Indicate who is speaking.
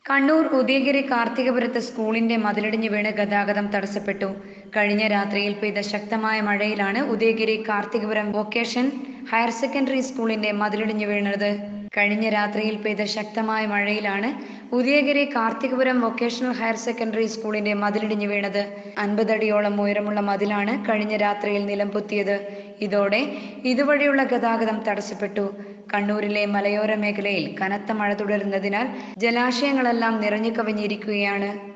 Speaker 1: കണ്ണൂർ ഉദയഗിരി കാർത്തികപുരത്ത് സ്കൂളിന്റെ മതിലിടിഞ്ഞ് വീണ് ഗതാഗതം തടസ്സപ്പെട്ടു കഴിഞ്ഞ രാത്രിയിൽ പെയ്ത ശക്തമായ മഴയിലാണ് Udayagiri Karthikapuram vocation higher secondary സ്കൂളിന്റെ മതിലിടിഞ്ഞ് വീണത് കഴിഞ്ഞ രാത്രിയിൽ പെയ്ത ശക്തമായ മഴയിലാണ് Udayagiri Karthikapuram vocational higher secondary സ്കൂളിന്റെ മതിലിടിഞ്ഞ് വീണത് അൻപതടിയോളം ഉയരമുള്ള മതിലാണ് കഴിഞ്ഞ രാത്രിയിൽ നിലംപൊത്തിയത് ഇതോടെ ഇതുവഴിയുള്ള ഗതാഗതം തടസ്സപ്പെട്ടു കണ്ണൂരിലെ മലയോര മേഖലയിൽ കനത്ത മഴ തുടരുന്നതിനാൽ ജലാശയങ്ങളെല്ലാം നിറഞ്ഞു കവിഞ്ഞിരിക്കുകയാണ്